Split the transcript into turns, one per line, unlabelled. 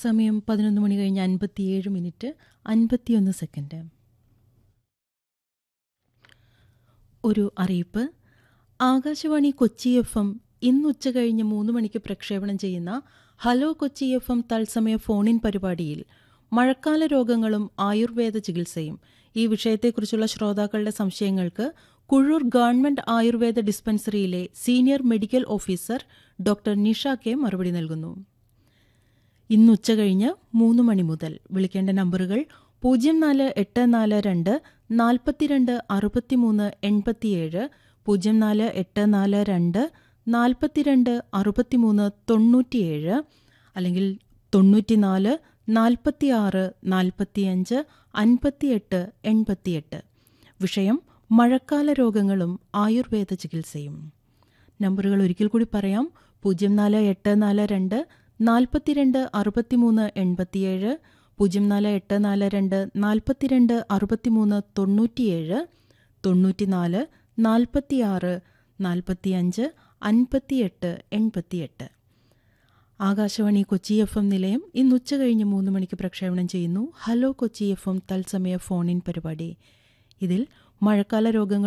സമയം പതിനൊന്ന് മണി കഴിഞ്ഞ് അൻപത്തിയേഴ് മിനിറ്റ് അൻപത്തിയൊന്ന് സെക്കൻഡ് ഒരു അറിയിപ്പ് ആകാശവാണി കൊച്ചി എഫ് എം ഇന്ന് ഉച്ച കഴിഞ്ഞ് മൂന്ന് മണിക്ക് പ്രക്ഷേപണം ചെയ്യുന്ന ഹലോ കൊച്ചി എഫ് എം തത്സമയ ഫോണിൻ പരിപാടിയിൽ മഴക്കാല രോഗങ്ങളും ആയുർവേദ ചികിത്സയും ഈ വിഷയത്തെക്കുറിച്ചുള്ള ശ്രോതാക്കളുടെ സംശയങ്ങൾക്ക് കുഴൂർ ഗവൺമെന്റ് ആയുർവേദ ഡിസ്പെൻസറിയിലെ senior medical officer doctor Nisha K മറുപടി നൽകുന്നു ഇന്ന് ഉച്ച കഴിഞ്ഞ് മൂന്ന് മണി മുതൽ വിളിക്കേണ്ട നമ്പറുകൾ പൂജ്യം നാല് എട്ട് നാല് രണ്ട് നാൽപ്പത്തിരണ്ട് അറുപത്തിമൂന്ന് എൺപത്തിയേഴ് പൂജ്യം നാല് എട്ട് നാല് രണ്ട് നാൽപ്പത്തിരണ്ട് അറുപത്തിമൂന്ന് തൊണ്ണൂറ്റിയേഴ് അല്ലെങ്കിൽ തൊണ്ണൂറ്റിനാല് നാൽപ്പത്തിയാറ് നാൽപ്പത്തിയഞ്ച് അൻപത്തിയെട്ട് എൺപത്തിയെട്ട് വിഷയം മഴക്കാല രോഗങ്ങളും ആയുർവേദ ചികിത്സയും നമ്പറുകൾ ഒരിക്കൽ കൂടി പറയാം പൂജ്യം നാല് എട്ട് നാല് രണ്ട് നാൽപ്പത്തിരണ്ട് അറുപത്തിമൂന്ന് എൺപത്തിയേഴ് പൂജ്യം നാല് എട്ട് നാല് രണ്ട് നാൽപ്പത്തിരണ്ട് അറുപത്തിമൂന്ന് തൊണ്ണൂറ്റിയേഴ് തൊണ്ണൂറ്റിനാല് നാൽപ്പത്തിയാറ് നാൽപ്പത്തിയഞ്ച് അൻപത്തിയെട്ട് എൺപത്തിയെട്ട് ആകാശവാണി കൊച്ചി എഫ് എം നിലയം ഇന്ന് ഉച്ച കഴിഞ്ഞ് മൂന്ന് മണിക്ക് പ്രക്ഷേപണം ചെയ്യുന്നു ഹലോ കൊച്ചി എഫ് എം തത്സമയ ഫോൺ ഇൻ പരിപാടി ഇതിൽ മഴക്കാല രോഗങ്ങൾ